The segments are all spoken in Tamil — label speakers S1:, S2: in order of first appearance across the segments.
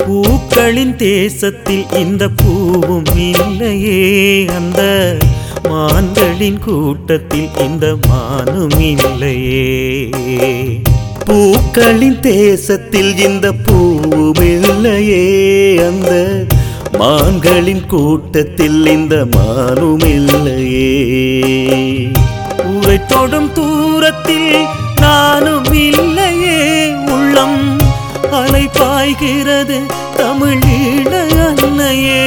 S1: பூக்களின் தேசத்தில் இந்த பூவும் இல்லையே அந்த மான்களின் கூட்டத்தில் இந்த மானும் இல்லையே பூக்களின் தேசத்தில் இந்த பூவும் இல்லையே அந்த மான்களின் கூட்டத்தில் இந்த மானும் இல்லையே ஊரை தொடும் தூரத்தில் நானும் இல்லையே உள்ளம் அலை பாய்கிறது தமிழீழ அன்னையே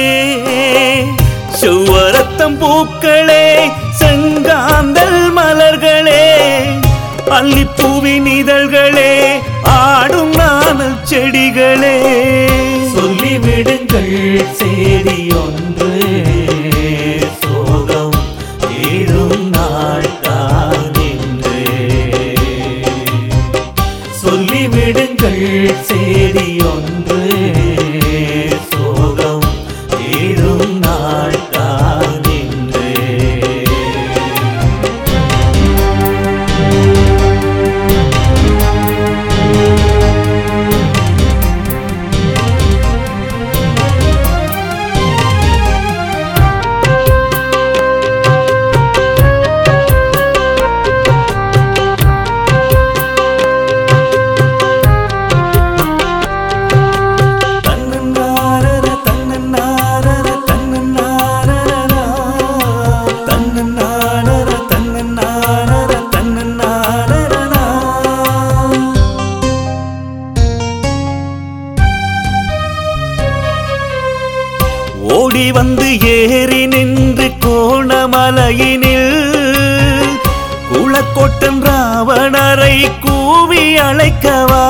S1: சுவரத்தம் பூக்களே செங்காந்தல் மலர்களே அல்லிப்பூவின் இதழ்களே ஆடும் நாணல் செடிகளே சொல்லிவிடுங்கள் செய்தி ஒன்று சோகம் ஏதும் நாள் தான் என்று சொல்லிவிடுங்கள் செய்தி ஒன்று சோகம் ஏதும் நாள் தான் என்று தன்னன்னாரர தன்னன்னாரர தன்னன்னாரரரா. தன்னன்னாரர தன்னன்னாரர தன்னன்னாரரரா. ஓடி வந்து ஏறி நின்று கோணமலையினில் குளக்கொட்டன் ராவணரை கூவி அழைக்கவா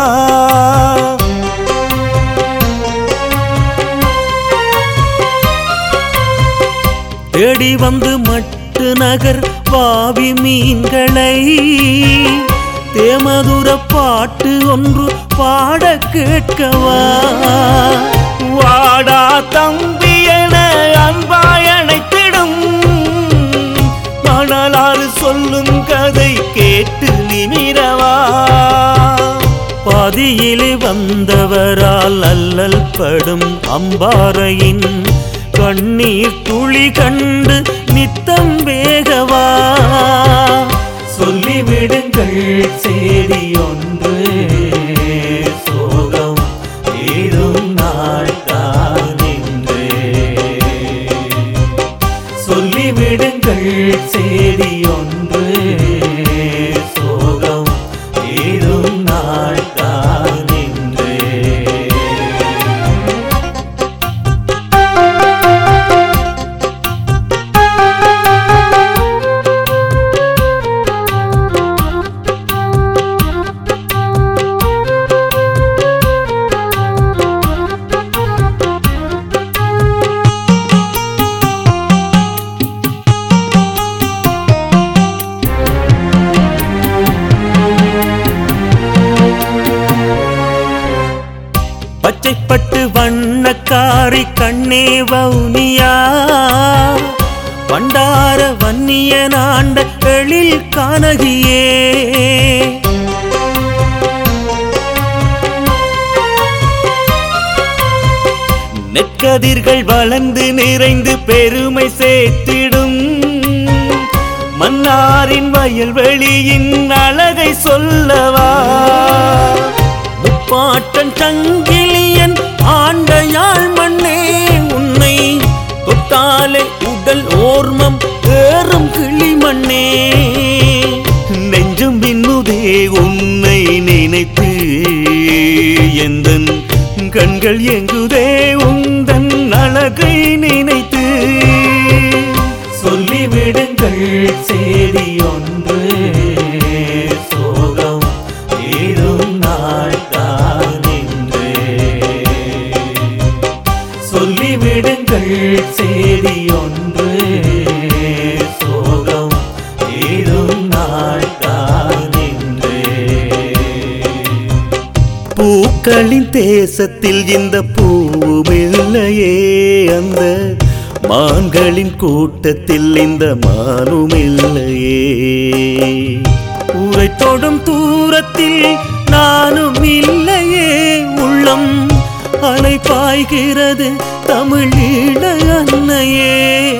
S1: தேடி வந்து மட்டு நகர் பாவி மீன்களை தேமதுர பாட்டு ஒன்று பாட கேட்கவா வாடா தம்பி என அன்பாய் அணைத்திடும் மணலாறு சொல்லும் கதை கேட்டு நிமிரவா பாதியிலே வந்தவரால் அல்லல் படும் அம்பாறையின் கண்ணீர் துளி கண்டு நித்தம் வேகவா சொல்லிவிடுங்கள் செய்தி ஒன்று சோகம் ஏதும் நாள் தான் என்று சொல்லிவிடுங்கள் செய்தி ஒன்று சோகம் ஏதும் நாள் தான் என்று பச்சைப்பட்டு வண்ணக்காரி கண்ணே வவுனியா பண்டார வன்னிய நாண்ட எழில் கானகியே நெற்கதிர்கள் வளர்ந்து நிறைந்து பெருமை சேர்த்திடும் மன்னாரின் வயல்வெளியின் அழகை சொல்லவா முப்பாட்டன் சங்கிலியன் ஆண்ட யாழ் மண்ணே உன்னை தொட்டாலே உடல் ஓர்மம் ஏறும் கிளி மண்ணே நெஞ்சும் பின்னுதே உன்னை நினைத்து எந்தன் கண்கள் எங்குதே உந்தன் அழகை நினைத்து சொல்லிவிடுங்கள் செய்தி ஒன்று சோகம் ஏதும் நாள் தான் என்று சொல்லிவிடுங்கள் செய்தி ஒன்று சோகம் ஏதும் நாள் தான் என்று பூக்களின் தேசத்தில் இந்த பூவுமில்லையே அந்த மான்களின் கூட்டத்தில் இந்த மானுமில்லையே ஊரை தொடும் தூரத்தில் நானும் இல்லையே உள்ளம் அலை பாய்கிறது தமிழீழ அன்னையே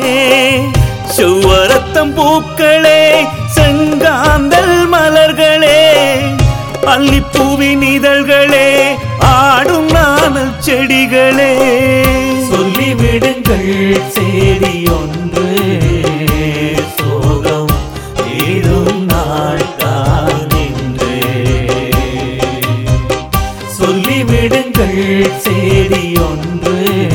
S1: சுவரத்தம் பூக்களே செங்காந்தல் மலர்களே அல்லிப்பூவின் இதழ்களே ஆடும் நாணல் செடிகளே சொல்லிவிடுங்கள் செய்தி ஒன்று சோகம் ஏதும் நாள் தான் என்று சொல்லிவிடுங்கள் செய்தி ஒன்று